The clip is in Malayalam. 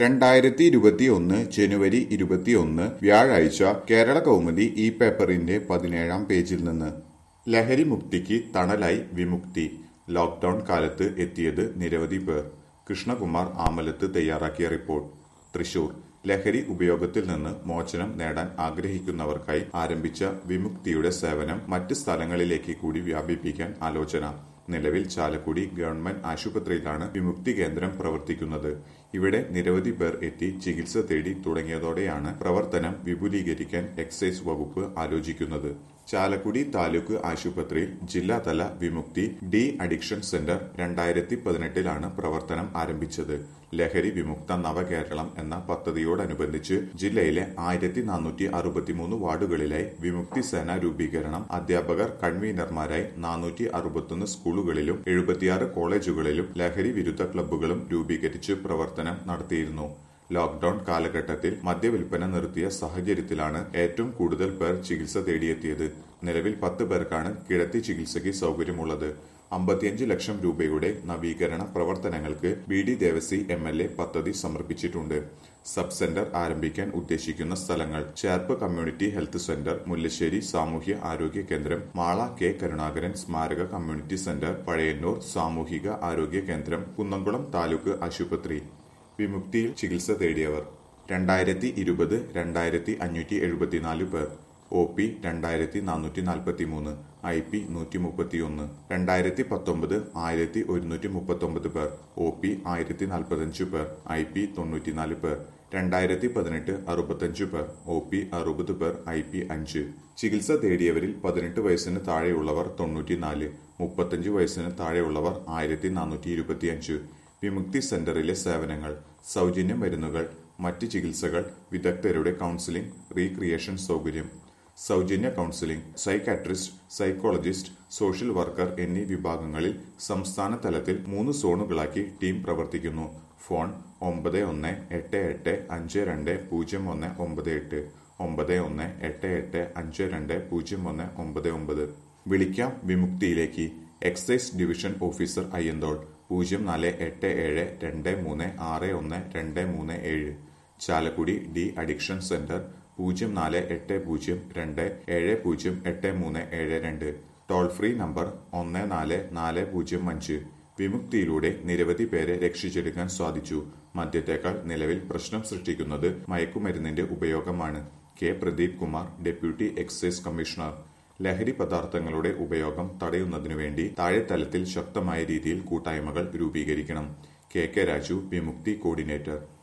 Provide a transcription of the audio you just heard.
രണ്ടായിരത്തി ഇരുപത്തിയൊന്ന് ജനുവരി ഇരുപത്തിയൊന്ന് വ്യാഴാഴ്ച കേരള കൗമുദി ഈ പേപ്പറിന്റെ പതിനേഴാം പേജിൽ നിന്ന് ലഹരി മുക്തിക്ക് തണലായി വിമുക്തി ലോക്ഡൌൺ കാലത്ത് എത്തിയത് നിരവധി പേർ കൃഷ്ണകുമാർ ആമലത്ത് തയ്യാറാക്കിയ റിപ്പോർട്ട് തൃശൂർ ലഹരി ഉപയോഗത്തിൽ നിന്ന് മോചനം നേടാൻ ആഗ്രഹിക്കുന്നവർക്കായി ആരംഭിച്ച വിമുക്തിയുടെ സേവനം മറ്റ് സ്ഥലങ്ങളിലേക്ക് കൂടി വ്യാപിപ്പിക്കാൻ ആലോചന നിലവിൽ ചാലക്കുടി ഗവൺമെന്റ് ആശുപത്രിയിലാണ് വിമുക്തി കേന്ദ്രം പ്രവർത്തിക്കുന്നത് ഇവിടെ നിരവധി പേർ എത്തി ചികിത്സ തേടി തുടങ്ങിയതോടെയാണ് പ്രവർത്തനം വിപുലീകരിക്കാൻ എക്സൈസ് വകുപ്പ് ആലോചിക്കുന്നത് ചാലക്കുടി താലൂക്ക് ആശുപത്രിയിൽ ജില്ലാതല വിമുക്തി ഡി അഡിക്ഷൻ സെന്റർ രണ്ടായിരത്തി പതിനെട്ടിലാണ് പ്രവർത്തനം ആരംഭിച്ചത് ലഹരി വിമുക്ത നവകേരളം എന്ന പദ്ധതിയോടനുബന്ധിച്ച് ജില്ലയിലെ ആയിരത്തി നാനൂറ്റി അറുപത്തിമൂന്ന് വാർഡുകളിലായി വിമുക്തി സേന രൂപീകരണം അധ്യാപകർ കൺവീനർമാരായി നാനൂറ്റി അറുപത്തൊന്ന് സ്കൂളുകളിലും എഴുപത്തിയാറ് കോളേജുകളിലും ലഹരി വിരുദ്ധ ക്ലബ്ബുകളും രൂപീകരിച്ച് പ്രവർത്തനം നടത്തിയിരുന്നു ലോക്ഡൌൺ കാലഘട്ടത്തിൽ മദ്യവിൽപ്പന നിർത്തിയ സാഹചര്യത്തിലാണ് ഏറ്റവും കൂടുതൽ പേർ ചികിത്സ തേടിയെത്തിയത് നിലവിൽ പത്ത് പേർക്കാണ് കിടത്തി ചികിത്സയ്ക്ക് സൗകര്യമുള്ളത് അമ്പത്തിയഞ്ച് ലക്ഷം രൂപയുടെ നവീകരണ പ്രവർത്തനങ്ങൾക്ക് B D Devasi M L A പദ്ധതി സമർപ്പിച്ചിട്ടുണ്ട് സബ് സെന്റർ ആരംഭിക്കാൻ ഉദ്ദേശിക്കുന്ന സ്ഥലങ്ങൾ Cherpu community health centre Mullassery സാമൂഹ്യ ആരോഗ്യ കേന്ദ്രം മാള കെ കരുണാകരൻ സ്മാരക കമ്മ്യൂണിറ്റി സെന്റർ പഴയന്നൂർ സാമൂഹിക ആരോഗ്യ കേന്ദ്രം കുന്നംകുളം താലൂക്ക് ആശുപത്രി വിമുക്തിയിൽ ചികിത്സ തേടിയവർ രണ്ടായിരത്തി ഇരുപത് രണ്ടായിരത്തി അഞ്ഞൂറ്റി എഴുപത്തിനാല് പേർ ഒ പി രണ്ടായിരത്തി നാനൂറ്റി നാൽപ്പത്തി മൂന്ന് ഐ പി നൂറ്റി മുപ്പത്തിയൊന്ന് രണ്ടായിരത്തി പത്തൊമ്പത് ആയിരത്തി ഒരുന്നൂറ്റി മുപ്പത്തൊമ്പത് പേർ ഒ പി ആയിരത്തി നാൽപ്പത്തഞ്ച് പേർ ഐ പി തൊണ്ണൂറ്റിനാല് പേർ രണ്ടായിരത്തി പതിനെട്ട് അറുപത്തഞ്ച് പേർ ഒ പി അറുപത് പേർ ഐ പി അഞ്ച് ചികിത്സ തേടിയവരിൽ പതിനെട്ട് വയസ്സിന് താഴെയുള്ളവർ തൊണ്ണൂറ്റിനാല് മുപ്പത്തഞ്ച് വയസ്സിന് താഴെയുള്ളവർ ആയിരത്തി നാനൂറ്റി ഇരുപത്തിയഞ്ച് വിമുക്തി സെന്ററിലെ സേവനങ്ങൾ സൗജന്യ മരുന്നുകൾ മറ്റ് ചികിത്സകൾ വിദഗ്ധരുടെ കൗൺസിലിംഗ് റീക്രിയേഷൻ സൗകര്യം സൗജന്യ counselling psychiatrist psychologist social worker എന്നീ വിഭാഗങ്ങളിൽ സംസ്ഥാന തലത്തിൽ മൂന്ന് സോണുകളാക്കി ടീം പ്രവർത്തിക്കുന്നു ഫോൺ ഒമ്പത് ഒന്ന് എട്ട് എട്ട് അഞ്ച് രണ്ട് പൂജ്യം ഒന്ന് ഒമ്പത് എട്ട് ഒമ്പത് ഒന്ന് എട്ട് എട്ട് അഞ്ച് രണ്ട് പൂജ്യം ഒന്ന് ഒമ്പത് ഒമ്പത് വിളിക്കാം വിമുക്തിയിലേക്ക് എക്സൈസ് ഡിവിഷൻ ഓഫീസർ അയ്യന്തോൾ പൂജ്യം നാല് എട്ട് ഏഴ് രണ്ട് മൂന്ന് ആറ് ഒന്ന് രണ്ട് മൂന്ന് ഏഴ് ചാലക്കുടി ഡി അഡിക്ഷൻ സെന്റർ പൂജ്യം നാല് എട്ട് പൂജ്യം രണ്ട് ഏഴ് പൂജ്യം എട്ട് മൂന്ന് ഏഴ് രണ്ട് ടോൾ ഫ്രീ നമ്പർ ഒന്ന് നാല് നാല് പൂജ്യം അഞ്ച് വിമുക്തിയിലൂടെ നിരവധി പേരെ രക്ഷിച്ചെടുക്കാൻ സാധിച്ചു മദ്യത്തേക്കാൾ നിലവിൽ പ്രശ്നം സൃഷ്ടിക്കുന്നത് മയക്കുമരുന്നിന്റെ ഉപയോഗമാണ് K Pradeep Kumar deputy excise commissioner ലഹരി പദാർത്ഥങ്ങളുടെ ഉപയോഗം തടയുന്നതിനു വേണ്ടി താഴെത്തലത്തിൽ ശക്തമായ രീതിയിൽ കൂട്ടായ്മകൾ രൂപീകരിക്കണം K K Raju Vimukthi coordinator